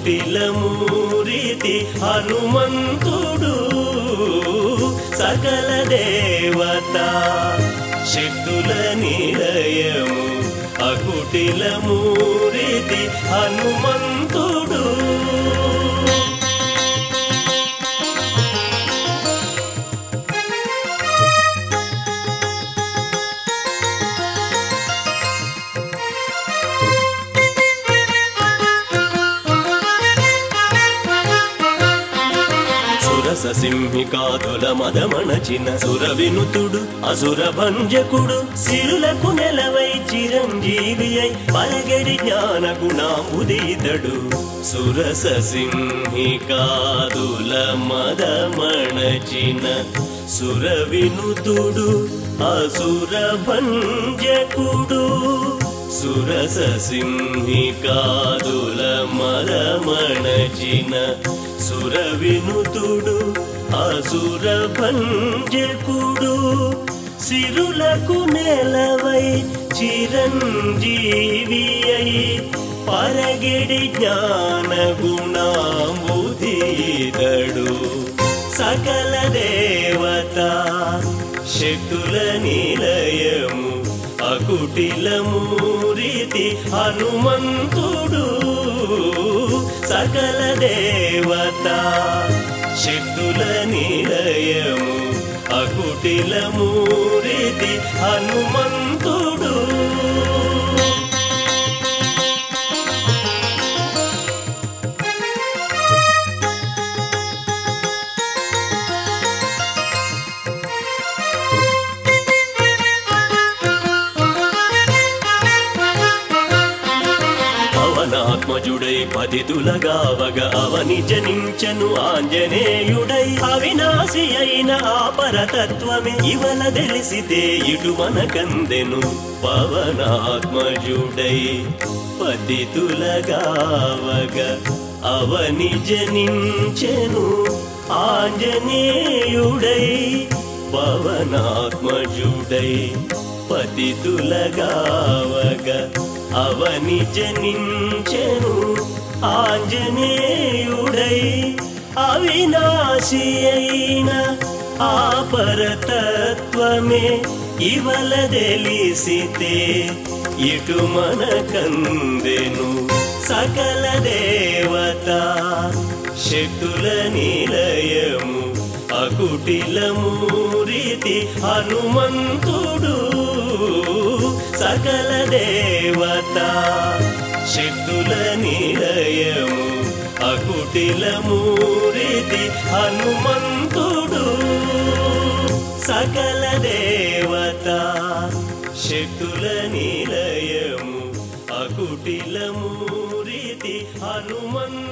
అకుటిలమూరితి హనుమంతుడు సకల దేవత శక్తుల నిలయము అకుటిలమూరితి హనుమంతుడు సురస సింహికాదుల మదమణచిన సుర వినుతుడు అసుర భంజకుడు సిరులకు నెలవై చిరంజీవి అయి పలగడి జ్ఞాన గుణాముదీతడు సురస సింహికాదుల మదమణచిన సుర వినుతుడు అసుర భంజకుడు సురస సింహికాదుల మరమణచిన సుర వినుతుడు అసుర భంజకుడు సిరులకు నెలవై చిరంజీవి అయి పరగిడి జ్ఞాన గుణాంబుధీదడు సకల దేవత శక్తుల నిలయము అకుటిలమూరితి హనుమంతుడు సకల దేవత శక్తుల నిలయము అకుటిలమూరితి హనుమంతుడు పవనాత్మజుడై పతితులగావగ అవని జనించను ఆంజనేయుడై అవినాశి అయిన ఆ పరతత్వమే ఇవల తెలిసితే ఇటు మనకందెను పవనాత్మజుడై పతితులగావగ అవని జనించెను ఆంజనేయుడై పవనాత్మజుడై పతితులగావగ అవని జనించెను ఆంజనేయుడై అవినాశి అయిన ఆ పరతత్వమే ఇవల తెలిసితే ఇటు మనకందెను సకల దేవత శక్తుల నిలయము అకుటిలమూరితి హనుమంతుడు సకల దేవత శక్తుల నిలయము అకుటిలమూరితి హనుమంతుడు సకల దేవత శక్తుల నిలయము అకుటిలమూరితి హనుమంతుడు